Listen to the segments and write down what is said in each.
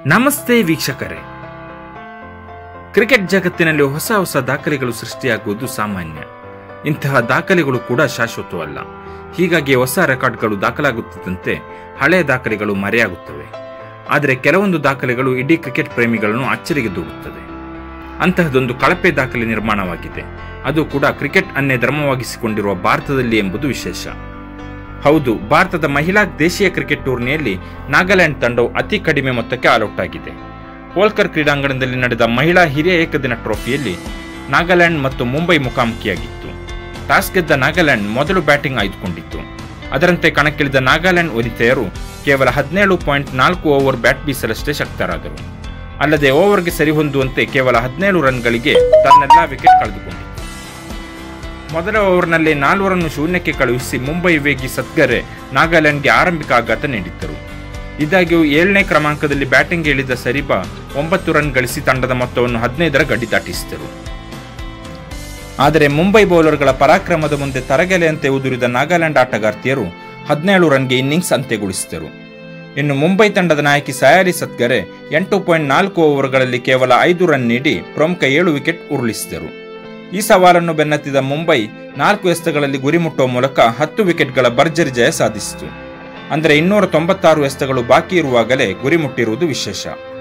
ನಮಸ್ತೆ ವೀಕ್ಷಕರೇ ಕ್ರಿಕೆಟ್ ಜಗತ್ತಿನಲ್ಲಿ ಹೊಸ ಹೊಸ ದಾಖಲೆಗಳು ಸೃಷ್ಟಿಯಾಗುವುದು ಸಾಮಾನ್ಯ ಇಂತಹ ದಾಖಲೆಗಳು ಕೂಡ ಶಾಶ್ವತವಲ್ಲ ಹೀಗಾಗಿ ಹೊಸ ರೆಕಾರ್ಡ್ಗಳು ದಾಖಲಾಗುತ್ತಿದ್ದಂತೆ ಹಳೆಯ ದಾಖಲೆಗಳು ಮರೆಯಾಗುತ್ತವೆ ಆದರೆ ಕೆಲವೊಂದು ದಾಖಲೆಗಳು ಇಡೀ ಕ್ರಿಕೆಟ್ ಪ್ರೇಮಿಗಳನ್ನು ಅಚ್ಚರಿಗೆ ದೂಡುತ್ತದೆ ಅಂತಹದೊಂದು ಕಳಪೆ ದಾಖಲೆ ನಿರ್ಮಾಣವಾಗಿದೆ ಅದು ಕೂಡ ಕ್ರಿಕೆಟ್ ಅನ್ನೇ ಧರ್ಮವಾಗಿಸಿಕೊಂಡಿರುವ ಭಾರತದಲ್ಲಿ ಎಂಬುದು ವಿಶೇಷ ಹೌದು ಭಾರತದ ಮಹಿಳಾ ದೇಶೀಯ ಕ್ರಿಕೆಟ್ ಟೂರ್ನಿಯಲ್ಲಿ ನಾಗಾಲ್ಯಾಂಡ್ ತಂಡವು ಅತಿ ಕಡಿಮೆ ಮೊತ್ತಕ್ಕೆ ಆಲ್ಔಟ್ ಆಗಿದೆ ಹೋಲ್ಕರ್ ಕ್ರೀಡಾಂಗಣದಲ್ಲಿ ನಡೆದ ಮಹಿಳಾ ಹಿರಿಯ ಏಕದಿನ ಟ್ರೋಫಿಯಲ್ಲಿ ನಾಗಾಲ್ಯಾಂಡ್ ಮತ್ತು ಮುಂಬೈ ಮುಖಾಮುಖಿಯಾಗಿತ್ತು ಟಾಸ್ ಗೆದ್ದ ನಾಗಾಲ್ಯಾಂಡ್ ಮೊದಲು ಬ್ಯಾಟಿಂಗ್ ಆಯ್ದುಕೊಂಡಿತ್ತು ಅದರಂತೆ ಕಣಕ್ಕಿಳಿದ ನಾಗಾಲ್ಯಾಂಡ್ ವನಿತೆಯರು ಕೇವಲ ಹದಿನೇಳು ಪಾಯಿಂಟ್ ನಾಲ್ಕು ಓವರ್ ಬ್ಯಾಟ್ ಬೀಸಲಷ್ಟೇ ಶಕ್ತರಾದರು ಅಲ್ಲದೆ ಓವರ್ಗೆ ಸರಿಹೊಂದುವಂತೆ ಕೇವಲ ಹದಿನೇಳು ರನ್ಗಳಿಗೆ ತನ್ನೆಲ್ಲಾ ವಿಕೆಟ್ ಕಳೆದುಕೊಂಡಿತ್ತು ಮೊದಲ ಓವರ್ನಲ್ಲಿ ನಾಲ್ವರನ್ನು ಶೂನ್ಯಕ್ಕೆ ಕಳುಹಿಸಿ ಮುಂಬೈ ವೇಗಿ ಸದ್ಗರೆ ನಾಗಾಲ್ಯಾಂಡ್ಗೆ ಆರಂಭಿಕ ಆಘಾತ ನೀಡಿದ್ದರು ಇದಾಗಿಯೂ ಏಳನೇ ಕ್ರಮಾಂಕದಲ್ಲಿ ಬ್ಯಾಟಿಂಗ್ ಇಳಿದ ಸರಿಬಾ ಒಂಬತ್ತು ರನ್ ಗಳಿಸಿ ತಂಡದ ಮೊತ್ತವನ್ನು ಹದಿನೈದರ ಗಡಿ ದಾಟಿಸಿದರು ಆದರೆ ಮುಂಬೈ ಬೌಲರ್ಗಳ ಪರಾಕ್ರಮದ ಮುಂದೆ ತರಗೆಲೆಯಂತೆ ಉದುರಿದ ನಾಗಾಲ್ಯಾಂಡ್ ಆಟಗಾರ್ತಿಯರು ಹದಿನೇಳು ರನ್ಗೆ ಇನ್ನಿಂಗ್ಸ್ ಅಂತ್ಯಗೊಳಿಸಿದರು ಇನ್ನು ಮುಂಬೈ ತಂಡದ ನಾಯಕಿ ಸಯಾರಿ ಸತ್ಗರೆ ಎಂಟು ಪಾಯಿಂಟ್ ನಾಲ್ಕು ಓವರ್ಗಳಲ್ಲಿ ಕೇವಲ ಐದು ರನ್ ನೀಡಿ ಪ್ರಮುಖ ಏಳು ವಿಕೆಟ್ ಉರುಳಿಸಿದರು ಈ ಸವಾಲನ್ನು ಬೆನ್ನತ್ತಿದ ಮುಂಬೈ ನಾಲ್ಕು ಎಸೆತಗಳಲ್ಲಿ ಗುರಿ ಮುಟ್ಟುವ ಮೂಲಕ ಹತ್ತು ವಿಕೆಟ್ಗಳ ಭರ್ಜರಿ ಜಯ ಸಾಧಿಸಿತು ಅಂದರೆ ಇನ್ನೂರ ತೊಂಬತ್ತಾರು ಎಸೆತಗಳು ಬಾಕಿ ಇರುವಾಗಲೇ ಗುರಿ ಮುಟ್ಟಿರುವುದು ವಿಶೇಷ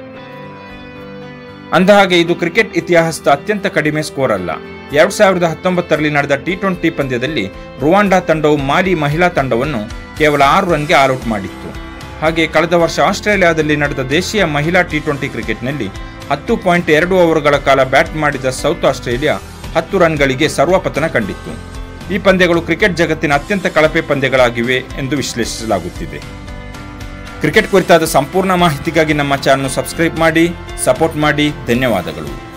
ಅಂದಹಾಗೆ ಇದು ಕ್ರಿಕೆಟ್ ಇತಿಹಾಸದ ಅತ್ಯಂತ ಕಡಿಮೆ ಸ್ಕೋರ್ ಅಲ್ಲ ಎರಡ್ ಸಾವಿರದ ಹತ್ತೊಂಬತ್ತರಲ್ಲಿ ನಡೆದ ಟಿ ಟ್ವೆಂಟಿ ಪಂದ್ಯದಲ್ಲಿ ರುವಾಂಡಾ ತಂಡವು ಮಾಲಿ ಮಹಿಳಾ ತಂಡವನ್ನು ಕೇವಲ ಆರು ರನ್ಗೆ ಆಲ್ಔಟ್ ಮಾಡಿತ್ತು ಹಾಗೆ ಕಳೆದ ವರ್ಷ ಆಸ್ಟ್ರೇಲಿಯಾದಲ್ಲಿ ನಡೆದ ದೇಶೀಯ ಮಹಿಳಾ ಟಿ ಟ್ವೆಂಟಿ ಕ್ರಿಕೆಟ್ನಲ್ಲಿ ಹತ್ತು ಪಾಯಿಂಟ್ ಎರಡು ಓವರ್ಗಳ ಕಾಲ ಬ್ಯಾಟ್ ಮಾಡಿದ ಸೌತ್ ಆಸ್ಟ್ರೇಲಿಯಾ ಹತ್ತು ರನ್ಗಳಿಗೆ ಸರ್ವಪತನ ಕಂಡಿತ್ತು ಈ ಪಂದ್ಯಗಳು ಕ್ರಿಕೆಟ್ ಜಗತ್ತಿನ ಅತ್ಯಂತ ಕಳಪೆ ಪಂದ್ಯಗಳಾಗಿವೆ ಎಂದು ವಿಶ್ಲೇಷಿಸಲಾಗುತ್ತಿದೆ ಕ್ರಿಕೆಟ್ ಕುರಿತಾದ ಸಂಪೂರ್ಣ ಮಾಹಿತಿಗಾಗಿ ನಮ್ಮ ಚಾನಲ್ ಸಬ್ಸ್ಕ್ರೈಬ್ ಮಾಡಿ ಸಪೋರ್ಟ್ ಮಾಡಿ ಧನ್ಯವಾದಗಳು